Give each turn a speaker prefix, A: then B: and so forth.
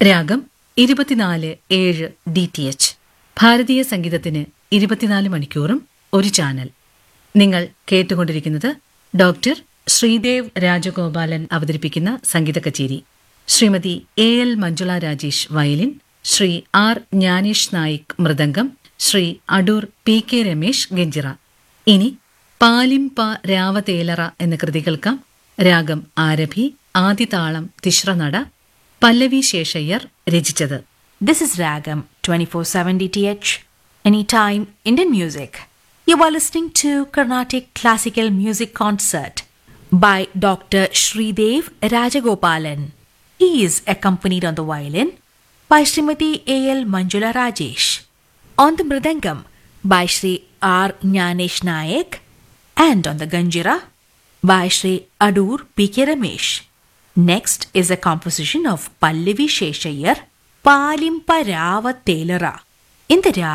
A: രാഗം ഇരുപത്തിനാല് ഏഴ് ഡി ടി എച്ച് ഭാരതീയ സംഗീതത്തിന് ഇരുപത്തിനാല് മണിക്കൂറും ഒരു ചാനൽ നിങ്ങൾ കേട്ടുകൊണ്ടിരിക്കുന്നത് ഡോക്ടർ ശ്രീദേവ് രാജഗോപാലൻ അവതരിപ്പിക്കുന്ന സംഗീത കച്ചേരി Shrimati A L Manjula Rajesh violin Shri R Jnanesh Naik mridangam Shri Adoor P K Ramesh ganjira ഇനി പാലിംപ രാവതേലറ എന്ന കൃതി കേൾക്കാം രാഗം ആരഭി ആദിതാളം തിശ്രനട പല്ലവി ശേഷയ്യർ രചിച്ചത്
B: This is Ragam 24/7 DTH Anytime Indian Music. You are listening to Carnatic Classical Music Concert by Dr. Sridev Rajagopalan. He is accompanied on the violin by Srimati A.L. Manjula Rajesh, on the mridangam by Sri R. Jnanesh Nayak, and on the ganjira by Sri Adur P.K. Ramesh. Next is a composition of Pallavi Sheshayar, Palimpa Rava Telera, in the